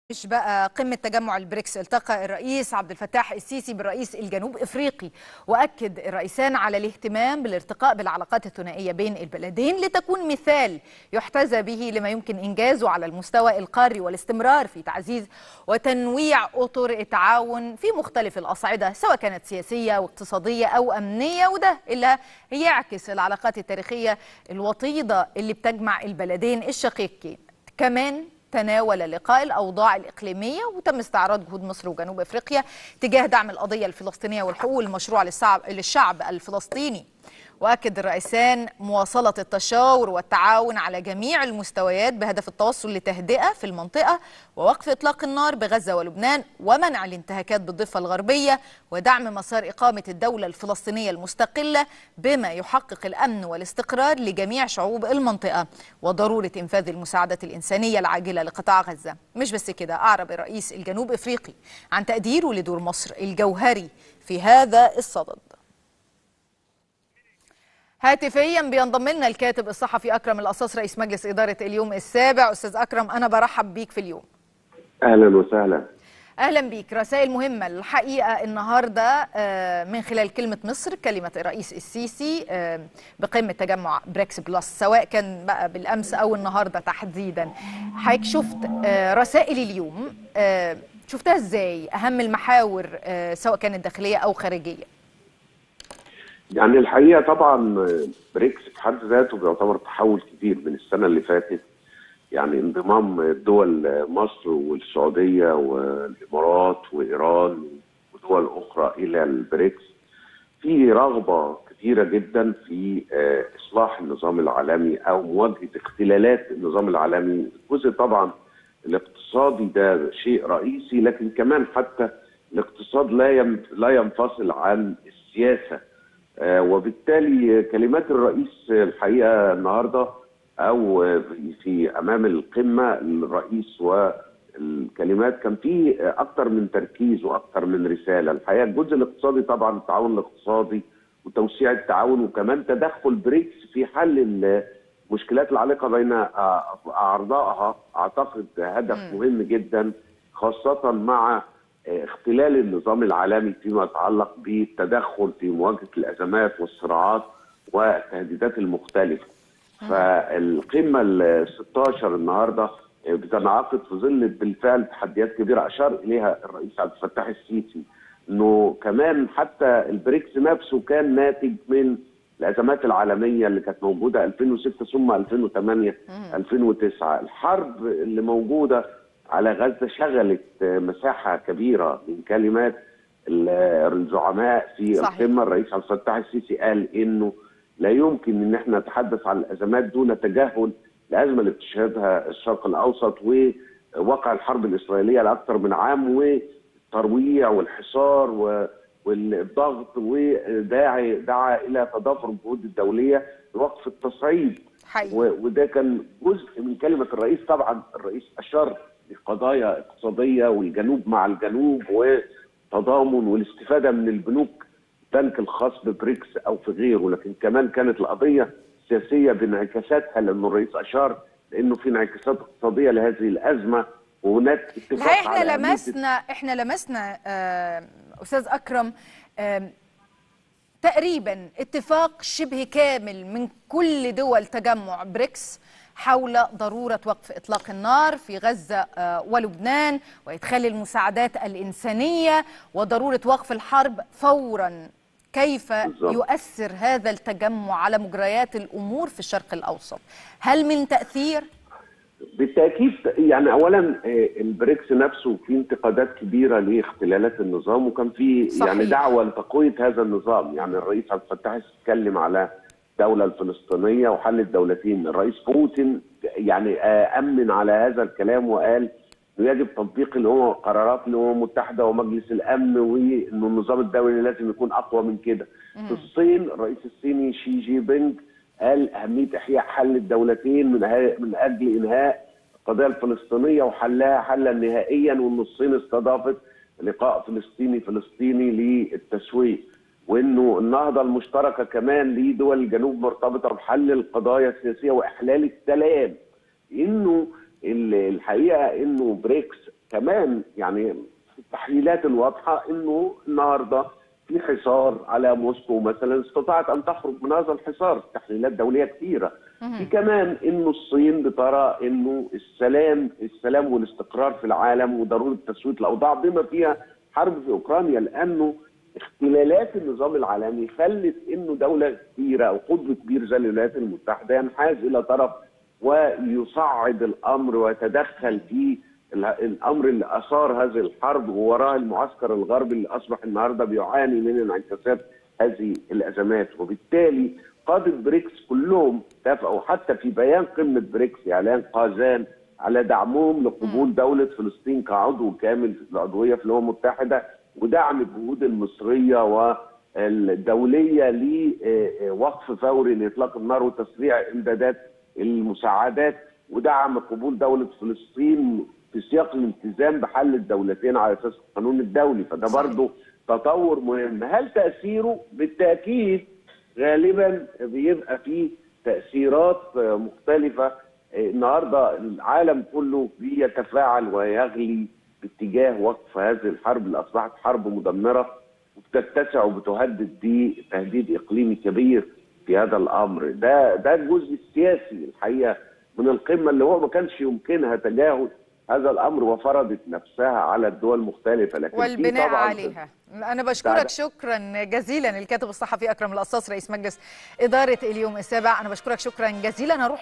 مش بقى قمة تجمع البريكس التقى الرئيس عبد الفتاح السيسي بالرئيس الجنوب افريقي واكد الرئيسان على الاهتمام بالارتقاء بالعلاقات الثنائية بين البلدين لتكون مثال يحتذى به لما يمكن انجازه على المستوى القاري والاستمرار في تعزيز وتنويع اطر التعاون في مختلف الاصعدة سواء كانت سياسية واقتصادية او امنية وده اللي يعكس العلاقات التاريخية الوطيدة اللي بتجمع البلدين الشقيقين كمان تناول اللقاء الأوضاع الإقليمية وتم استعراض جهود مصر وجنوب أفريقيا تجاه دعم القضية الفلسطينية والحقوق المشروعة للشعب, للشعب الفلسطيني واكد الرئيسان مواصله التشاور والتعاون على جميع المستويات بهدف التوصل لتهدئه في المنطقه ووقف اطلاق النار بغزه ولبنان ومنع الانتهاكات بالضفه الغربيه ودعم مسار اقامه الدوله الفلسطينيه المستقله بما يحقق الامن والاستقرار لجميع شعوب المنطقه وضروره انفاذ المساعدات الانسانيه العاجله لقطاع غزه مش بس كده اعرب الرئيس الجنوب افريقي عن تقديره لدور مصر الجوهري في هذا الصدد هاتفيا بينضم لنا الكاتب الصحفي اكرم القصاص رئيس مجلس اداره اليوم السابع استاذ اكرم انا برحب بيك في اليوم اهلا وسهلا اهلا بيك رسائل مهمه الحقيقه النهارده من خلال كلمه مصر كلمه الرئيس السيسي بقمه تجمع بريكس بلس سواء كان بقى بالامس او النهارده تحديدا حضرتك شفت رسائل اليوم شفتها ازاي اهم المحاور سواء كانت داخليه او خارجيه يعني الحقيقه طبعا بريكس في حد ذاته بيعتبر تحول كبير من السنه اللي فاتت يعني انضمام دول مصر والسعوديه والامارات وايران ودول اخرى الى البريكس في رغبه كثيره جدا في اصلاح النظام العالمي او مواجهه اختلالات النظام العالمي الجزء طبعا الاقتصادي ده شيء رئيسي لكن كمان حتى الاقتصاد لا لا ينفصل عن السياسه آه وبالتالي كلمات الرئيس الحقيقه النهارده او في, في امام القمه الرئيس والكلمات كان في اكثر من تركيز واكثر من رساله الحقيقه الجزء الاقتصادي طبعا التعاون الاقتصادي وتوسيع التعاون وكمان تدخل بريكس في حل المشكلات العالقه بين اعضائها اعتقد هدف م. مهم جدا خاصه مع اختلال النظام العالمي فيما يتعلق بالتدخل في مواجهه الازمات والصراعات والتهديدات المختلفه. فالقمه ال 16 النهارده بتنعقد في ظل بالفعل تحديات كبيره اشار اليها الرئيس عبد الفتاح السيسي انه كمان حتى البريكس نفسه كان ناتج من الازمات العالميه اللي كانت موجوده 2006 ثم 2008 2009 الحرب اللي موجوده على غزه شغلت مساحه كبيره من كلمات الزعماء في صحيح. القمه الرئيس عبد الفتاح السيسي قال انه لا يمكن ان احنا نتحدث عن الازمات دون تجاهل الازمه اللي بتشهدها الشرق الاوسط ووقع الحرب الاسرائيليه لاكثر من عام والترويع والحصار والضغط وداعي دعا الى تضافر الجهود الدوليه لوقف التصعيد وده كان جزء من كلمه الرئيس طبعا الرئيس اشار لقضايا اقتصاديه والجنوب مع الجنوب وتضامن والاستفاده من البنوك البنك الخاص ببريكس او في غيره لكن كمان كانت القضيه سياسيه بانعكاساتها لان الرئيس اشار لانه في انعكاسات اقتصاديه لهذه الازمه وهناك اتفاق احنا لمسنا احنا لمسنا آه استاذ اكرم آه تقريبا اتفاق شبه كامل من كل دول تجمع بريكس حول ضرورة وقف إطلاق النار في غزة ولبنان وإدخال المساعدات الإنسانية وضرورة وقف الحرب فورا كيف بالزبط. يؤثر هذا التجمع على مجريات الأمور في الشرق الأوسط هل من تأثير؟ بالتأكيد يعني أولا البريكس نفسه في انتقادات كبيرة لاختلالات النظام وكان في صحيح. يعني دعوة لتقوية هذا النظام يعني الرئيس عبد الفتاح اتكلم على الدولة الفلسطينية وحل الدولتين الرئيس بوتين يعني أمن على هذا الكلام وقال انه يجب تطبيق اللي هو قرارات الامم المتحده ومجلس الامن وانه النظام الدولي لازم يكون اقوى من كده. في الصين الرئيس الصيني شي جي بينج قال اهميه احياء حل الدولتين من من اجل انهاء القضيه الفلسطينيه وحلها حلا نهائيا وان الصين استضافت لقاء فلسطيني فلسطيني للتسويه. وانه النهضه المشتركه كمان لدول الجنوب مرتبطه بحل القضايا السياسيه واحلال السلام انه الحقيقه انه بريكس كمان يعني التحليلات الواضحه انه النهارده في حصار على موسكو مثلا استطاعت ان تخرج من هذا الحصار تحليلات دوليه كثيره في كمان انه الصين بترى انه السلام السلام والاستقرار في العالم وضروره تسويه الاوضاع بما فيها حرب في اوكرانيا لانه اختلالات النظام العالمي خلت انه دوله كبيره او قطب كبير زي الولايات المتحده ينحاز الى طرف ويصعد الامر ويتدخل في الامر اللي اثار هذه الحرب ووراه المعسكر الغربي اللي اصبح النهارده بيعاني من انعكاسات هذه الازمات وبالتالي قاده بريكس كلهم اتفقوا حتى في بيان قمه بريكس اعلان قازان على دعمهم لقبول دوله فلسطين كعضو كامل في العضويه في الامم المتحده ودعم الجهود المصريه والدوليه لوقف فوري لاطلاق النار وتسريع امدادات المساعدات ودعم قبول دوله فلسطين في سياق الالتزام بحل الدولتين على اساس القانون الدولي فده برضه تطور مهم هل تاثيره بالتاكيد غالبا بيبقى فيه تاثيرات مختلفه النهارده العالم كله بيتفاعل ويغلي باتجاه وقف هذه الحرب اللي اصبحت حرب مدمره وبتتسع وبتهدد بتهديد اقليمي كبير في هذا الامر ده ده الجزء السياسي الحقيقه من القمه اللي هو ما كانش يمكنها تجاهل هذا الامر وفرضت نفسها على الدول المختلفه لكن والبناء عليها انا بشكرك شكرا جزيلا الكاتب الصحفي اكرم القصاص رئيس مجلس اداره اليوم السابع انا بشكرك شكرا جزيلا هروح